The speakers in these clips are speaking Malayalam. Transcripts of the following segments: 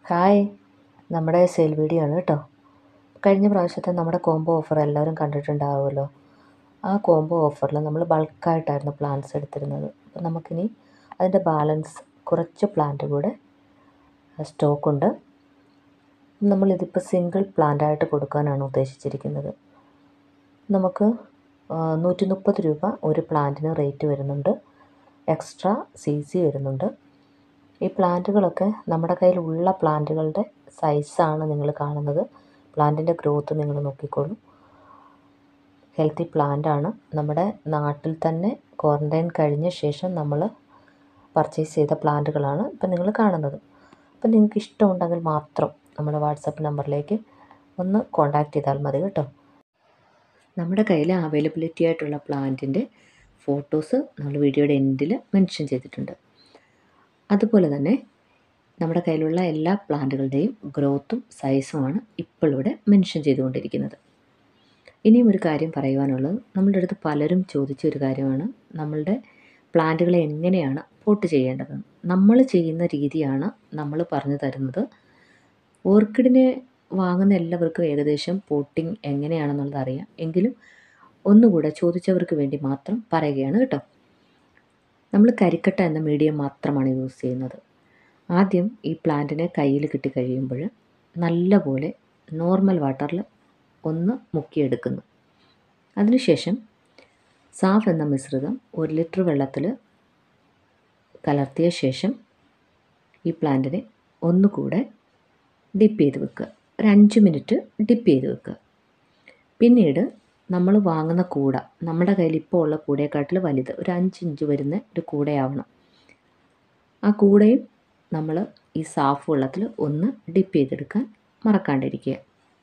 ഹായ് നമ്മുടെ സെയിൽ വീഡിയോ ആണ് കേട്ടോ കഴിഞ്ഞ പ്രാവശ്യത്തെ നമ്മുടെ കോംബോ ഓഫർ എല്ലാവരും കണ്ടിട്ടുണ്ടാവുമല്ലോ ആ കോംബോ ഓഫറിൽ നമ്മൾ ബൾക്കായിട്ടായിരുന്നു പ്ലാന്റ്സ് എടുത്തിരുന്നത് അപ്പോൾ നമുക്കിനി അതിൻ്റെ ബാലൻസ് കുറച്ച് പ്ലാന്റ് കൂടെ സ്റ്റോക്കുണ്ട് നമ്മളിതിപ്പോൾ സിംഗിൾ പ്ലാന്റായിട്ട് കൊടുക്കാനാണ് ഉദ്ദേശിച്ചിരിക്കുന്നത് നമുക്ക് നൂറ്റി മുപ്പത് രൂപ ഒരു പ്ലാന്റിന് റേറ്റ് വരുന്നുണ്ട് എക്സ്ട്രാ സി സി വരുന്നുണ്ട് ഈ പ്ലാന്റുകളൊക്കെ നമ്മുടെ കയ്യിലുള്ള പ്ലാന്റുകളുടെ സൈസാണ് നിങ്ങൾ കാണുന്നത് പ്ലാന്റിൻ്റെ ഗ്രോത്ത് നിങ്ങൾ നോക്കിക്കോളൂ ഹെൽത്തി പ്ലാന്റാണ് നമ്മുടെ നാട്ടിൽ തന്നെ ക്വാറൻറ്റൈൻ കഴിഞ്ഞ ശേഷം നമ്മൾ പർച്ചേസ് ചെയ്ത പ്ലാന്റുകളാണ് ഇപ്പം നിങ്ങൾ കാണുന്നത് അപ്പം നിങ്ങൾക്ക് ഇഷ്ടമുണ്ടെങ്കിൽ മാത്രം നമ്മുടെ വാട്സപ്പ് നമ്പറിലേക്ക് ഒന്ന് കോൺടാക്റ്റ് ചെയ്താൽ മതി കേട്ടോ നമ്മുടെ കയ്യിൽ അവൈലബിലിറ്റി ആയിട്ടുള്ള പ്ലാന്റിൻ്റെ ഫോട്ടോസ് നമ്മൾ വീഡിയോയുടെ എൻഡിൽ മെൻഷൻ ചെയ്തിട്ടുണ്ട് അതുപോലെ തന്നെ നമ്മുടെ കയ്യിലുള്ള എല്ലാ പ്ലാന്റുകളുടെയും ഗ്രോത്തും സൈസുമാണ് ഇപ്പോൾ ഇവിടെ മെൻഷൻ ചെയ്തുകൊണ്ടിരിക്കുന്നത് ഇനിയും ഒരു കാര്യം പറയുവാനുള്ളത് നമ്മളുടെ അടുത്ത് പലരും ചോദിച്ച ഒരു കാര്യമാണ് നമ്മളുടെ പ്ലാന്റുകളെ എങ്ങനെയാണ് പോട്ട് ചെയ്യേണ്ടത് നമ്മൾ ചെയ്യുന്ന രീതിയാണ് നമ്മൾ പറഞ്ഞു തരുന്നത് ഓർക്കിഡിനെ വാങ്ങുന്ന എല്ലാവർക്കും ഏകദേശം പോട്ടിംഗ് എങ്ങനെയാണെന്നുള്ളത് അറിയാം എങ്കിലും ഒന്നുകൂടെ ചോദിച്ചവർക്ക് വേണ്ടി മാത്രം പറയുകയാണ് കേട്ടോ നമ്മൾ കരിക്കട്ട എന്ന മീഡിയം മാത്രമാണ് യൂസ് ചെയ്യുന്നത് ആദ്യം ഈ പ്ലാന്റിനെ കയ്യിൽ കിട്ടിക്കഴിയുമ്പോൾ നല്ലപോലെ നോർമൽ വാട്ടറിൽ ഒന്ന് മുക്കിയെടുക്കുന്നു അതിനുശേഷം സാഫ് എന്ന മിശ്രിതം ഒരു ലിറ്റർ വെള്ളത്തിൽ കലർത്തിയ ശേഷം ഈ പ്ലാന്റിനെ ഒന്നുകൂടെ ഡിപ്പ് ചെയ്ത് വെക്കുക ഒരു അഞ്ച് മിനിറ്റ് ഡിപ്പ് ചെയ്ത് വെക്കുക പിന്നീട് നമ്മൾ വാങ്ങുന്ന കൂട നമ്മുടെ കയ്യിൽ ഇപ്പോൾ ഉള്ള കൂടയെക്കാട്ടിൽ വലുത് ഒരു അഞ്ച് ഇഞ്ച് വരുന്ന ഒരു കൂടയാവണം ആ കൂടയും നമ്മൾ ഈ സാഫ് വെള്ളത്തിൽ ഒന്ന് ഡിപ്പ് ചെയ്തെടുക്കാൻ മറക്കാണ്ടിരിക്കുക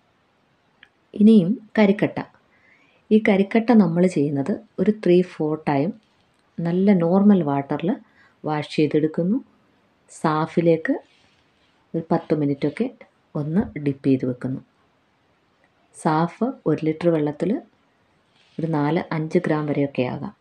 ഇനിയും കരിക്കട്ട ഈ കരിക്കട്ട നമ്മൾ ചെയ്യുന്നത് ഒരു ത്രീ ഫോർ ടൈം നല്ല നോർമൽ വാട്ടറിൽ വാഷ് ചെയ്തെടുക്കുന്നു സാഫിലേക്ക് ഒരു പത്ത് മിനിറ്റൊക്കെ ഒന്ന് ഡിപ്പ് ചെയ്ത് വെക്കുന്നു സാഫ് ഒരു ലിറ്റർ വെള്ളത്തിൽ ഒരു നാല് അഞ്ച് ഗ്രാം വരെയൊക്കെ ആകാം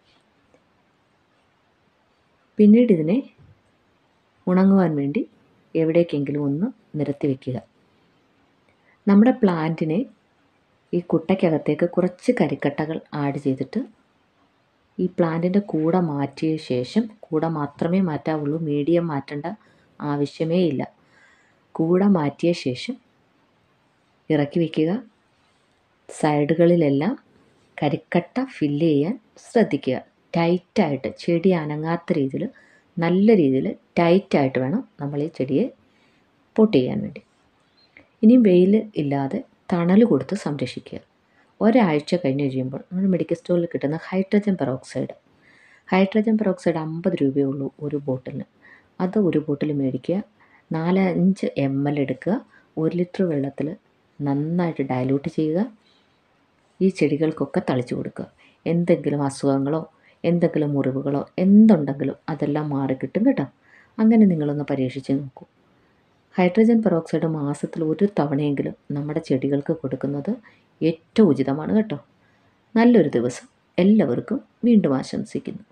പിന്നീട് ഇതിനെ ഉണങ്ങുവാൻ വേണ്ടി എവിടേക്കെങ്കിലും ഒന്ന് നിരത്തി വയ്ക്കുക നമ്മുടെ പ്ലാന്റിനെ ഈ കുട്ടയ്ക്കകത്തേക്ക് കുറച്ച് കരിക്കട്ടകൾ ആഡ് ചെയ്തിട്ട് ഈ പ്ലാന്റിൻ്റെ കൂട മാറ്റിയ ശേഷം കൂട മാത്രമേ മാറ്റാവുള്ളൂ മീഡിയം മാറ്റേണ്ട ആവശ്യമേ ഇല്ല കൂട മാറ്റിയ ശേഷം ഇറക്കി വയ്ക്കുക സൈഡുകളിലെല്ലാം കരിക്കട്ട ഫില്ല് ചെയ്യാൻ ശ്രദ്ധിക്കുക ടൈറ്റായിട്ട് ചെടി അനങ്ങാത്ത രീതിയിൽ നല്ല രീതിയിൽ ടൈറ്റായിട്ട് വേണം നമ്മൾ ഈ ചെടിയെ പൊട്ട് ചെയ്യാൻ വേണ്ടി ഇനി വെയിൽ ഇല്ലാതെ തണൽ കൊടുത്ത് സംരക്ഷിക്കുക ഒരാഴ്ച കഴിഞ്ഞ് കഴിയുമ്പോൾ നമ്മൾ മെഡിക്കൽ സ്റ്റോറിൽ കിട്ടുന്ന ഹൈഡ്രജൻ പെറോക്സൈഡ് ഹൈഡ്രജൻ പെറോക്സൈഡ് അമ്പത് രൂപയേ ഉള്ളൂ ഒരു ബോട്ടിലിന് അത് ഒരു ബോട്ടിൽ മേടിക്കുക നാല് അഞ്ച് എം എൽ എടുക്കുക ഒരു ലിറ്റർ വെള്ളത്തിൽ നന്നായിട്ട് ഡയലൂട്ട് ചെയ്യുക ഈ ചെടികൾക്കൊക്കെ തളിച്ചു കൊടുക്കുക എന്തെങ്കിലും അസുഖങ്ങളോ എന്തെങ്കിലും മുറിവുകളോ എന്തുണ്ടെങ്കിലും അതെല്ലാം മാറിക്കിട്ടും കേട്ടോ അങ്ങനെ നിങ്ങളൊന്ന് പരീക്ഷിച്ച് നോക്കൂ ഹൈഡ്രജൻ പെറോക്സൈഡ് മാസത്തിൽ ഒരു തവണയെങ്കിലും നമ്മുടെ ചെടികൾക്ക് കൊടുക്കുന്നത് ഏറ്റവും ഉചിതമാണ് കേട്ടോ നല്ലൊരു ദിവസം എല്ലാവർക്കും വീണ്ടും ആശംസിക്കുന്നു